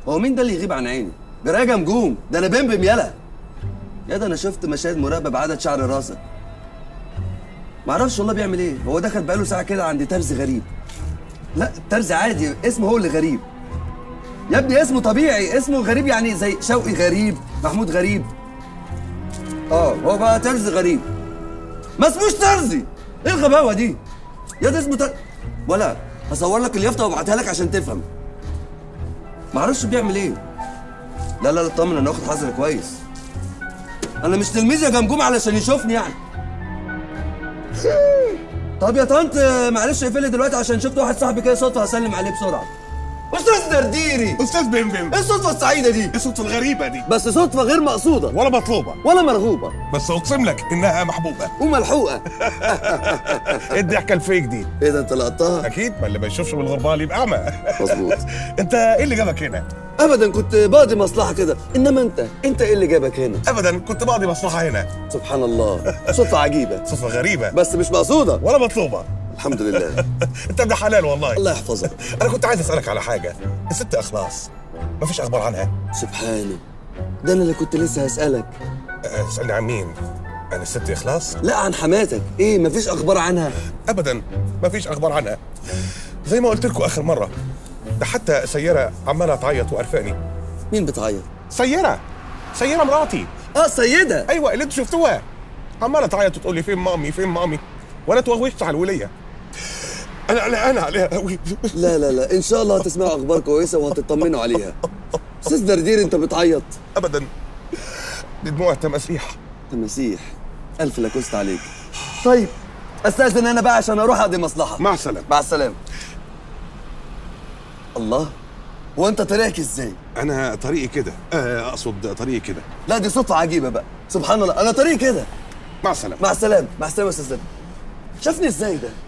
هو مين ده اللي يغيب عن عيني جرايه جمجوم ده انا بمبم يلا يا ده انا شفت مشاهد مراقبه بعدد شعر راسك معرفش والله بيعمل ايه هو دخل بقاله ساعه كده عند ترز غريب لا ترز عادي اسمه هو اللي غريب يا ابني اسمه طبيعي اسمه غريب يعني زي شوقي غريب محمود غريب اه هو بقى ترز غريب ما اسموش ترزي ايه الغباوه دي يا ده اسمه تر... ولا هصور لك اليافطه وابعتها لك عشان تفهم معرفش بيعمل ايه لا لا لا اطمن انا واخد حذري كويس انا مش تلميذ يا جمجوم علشان يشوفني يعني طب يا طنط معلش اقفلي دلوقتي عشان شفت واحد صاحبي كده صدفه هسلم عليه بسرعه استاذ درديري استاذ بمبم ايه الصدفه السعيده دي ايه الصدفه الغريبه دي بس صدفه غير مقصوده ولا مطلوبه ولا مرغوبه بس اقسم لك انها محبوبه وملحوقه ايه الضحكه الفيك دي ايه ده انت لقطتها اكيد ما اللي ما يشوفش من الغربال يبقى اعمى مظبوط انت ايه اللي جابك هنا ابدا كنت بقضي مصلحه كده انما انت انت ايه اللي جابك هنا ابدا كنت بقضي مصلحه هنا سبحان الله صدفه عجيبه صدفه غريبه بس مش مقصوده ولا مطلوبه الحمد لله انت ابن حلال والله الله يحفظك انا كنت عايز اسالك على حاجه الست اخلاص ما فيش اخبار عنها سبحانه ده انا اللي كنت لسه هسألك أه، اسالني عن مين عن الست اخلاص لا عن حماتك ايه مفيش اخبار عنها ابدا ما فيش اخبار عنها زي ما قلت لكم اخر مره ده حتى سياره عماله تعيط وقرفاني مين بتعيط سياره سياره مراتي اه سيده ايوه اللي انتوا شفتوها عماله تعيط وتقول لي فين مامي فين مامي وانا توغوشت على الوليه انا قلقان عليها قوي لا لا لا ان شاء الله هتسمعوا اخبار كويسه وهتطمنوا عليها استاذ دردير انت بتعيط ابدا دي دموع تماسيح تماسيح الف لاكوست عليك طيب استاذن انا بقى عشان اروح اقضي مصلحه مع السلامه مع السلامه الله هو انت طريقك ازاي انا طريقي كده آه، اقصد طريقي كده لا دي صدفه عجيبه بقى سبحان الله انا طريقي كده مع السلامه مع السلامه مع السلامه يا استاذ دردير شافني ازاي ده